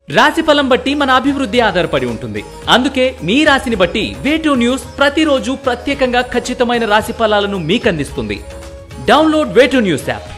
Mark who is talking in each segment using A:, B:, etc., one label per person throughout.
A: రాశిఫలం బట్టి మన అభివృద్ధి ఆధారపడి ఉంటుంది అందుకే మీ రాశిని బట్టి వేటూ న్యూస్ ప్రతిరోజు ప్రత్యేకంగా ఖచ్చితమైన రాశి ఫలాలను మీకు అందిస్తుంది డౌన్లోడ్ వేటూ న్యూస్ యాప్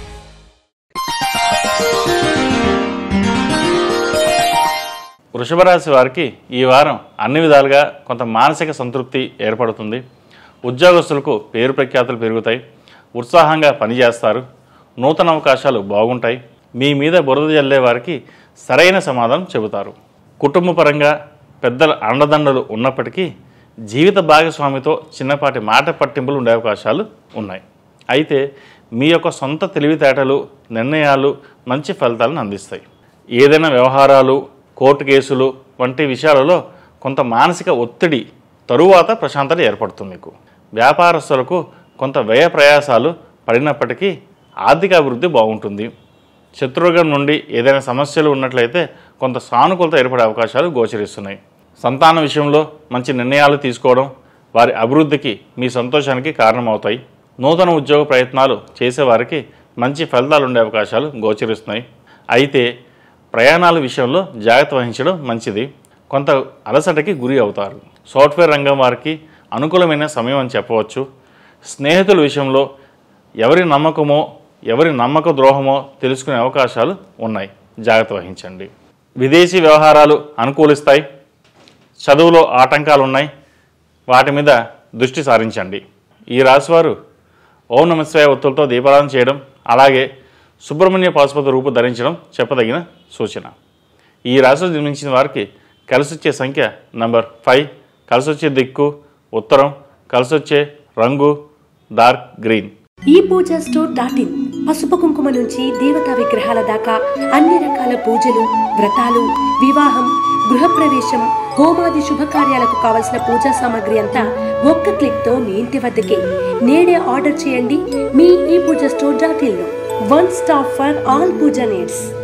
B: వృషభ రాశి వారికి ఈ వారం అన్ని విధాలుగా కొంత మానసిక సంతృప్తి ఏర్పడుతుంది ఉద్యోగస్తులకు పేరు ప్రఖ్యాతులు పెరుగుతాయి ఉత్సాహంగా పనిచేస్తారు నూతన అవకాశాలు బాగుంటాయి మీ మీద బురద జల్లే వారికి సరైన సమాధానం చెబుతారు కుటుంబ పరంగా పెద్దల అండదండలు ఉన్నప్పటికీ జీవిత భాగస్వామితో చిన్నపాటి మాట పట్టింపులు ఉండే అవకాశాలు ఉన్నాయి అయితే మీ యొక్క సొంత తెలివితేటలు నిర్ణయాలు మంచి ఫలితాలను అందిస్తాయి ఏదైనా వ్యవహారాలు కోర్టు కేసులు వంటి విషయాలలో కొంత మానసిక ఒత్తిడి తరువాత ప్రశాంతత ఏర్పడుతుంది మీకు వ్యాపారస్తులకు కొంత వ్యయ ప్రయాసాలు పడినప్పటికీ ఆర్థిక అభివృద్ధి బాగుంటుంది శత్రువర్గం నుండి ఏదైనా సమస్యలు ఉన్నట్లయితే కొంత సానుకూలత ఏర్పడే అవకాశాలు గోచరిస్తున్నాయి సంతాన విషయంలో మంచి నిర్ణయాలు తీసుకోవడం వారి అభివృద్ధికి మీ సంతోషానికి కారణమవుతాయి నూతన ఉద్యోగ ప్రయత్నాలు చేసేవారికి మంచి ఫలితాలు ఉండే అవకాశాలు గోచరిస్తున్నాయి అయితే ప్రయాణాల విషయంలో జాగ్రత్త వహించడం మంచిది కొంత అలసటకి గురి అవుతారు సాఫ్ట్వేర్ రంగం వారికి అనుకూలమైన సమయం అని చెప్పవచ్చు స్నేహితుల విషయంలో ఎవరి నమ్మకమో ఎవరి నమ్మక ద్రోహమో తెలుసుకునే అవకాశాలు ఉన్నాయి జాగ్రత్త వహించండి విదేశీ వ్యవహారాలు అనుకూలిస్తాయి చదువులో ఆటంకాలు ఉన్నాయి వాటి మీద దృష్టి సారించండి ఈ రాశివారు ఓం నమస్వాయ ఒత్తులతో దీపారాధన చేయడం అలాగే సుబ్రహ్మణ్య పాశుపత రూపు ధరించడం చెప్పదగిన సూచన ఈ రాశిలో జన్మించిన వారికి కలిసొచ్చే సంఖ్య నంబర్ ఫైవ్ కలిసొచ్చే దిక్కు ఉత్తరం కలిసొచ్చే రంగు డార్క్ గ్రీన్
C: ఈ పూజ స్టోర్ డాట్ ఇన్ పసుపు కుంకుమ నుంచి దేవతా విగ్రహాల దాకా అన్ని రకాల పూజలు వ్రతాలు వివాహం గృహప్రవేశం హోమాది శుభకార్యాలకు కావలసిన పూజా సామాగ్రి అంతా ఒక్క క్లిక్ తో మీ ఇంటి వద్దకే నేడే ఆర్డర్ చేయండి మీ ఈ పూజ స్టోర్ డాట్ ఇన్ లో one stop for all pooja needs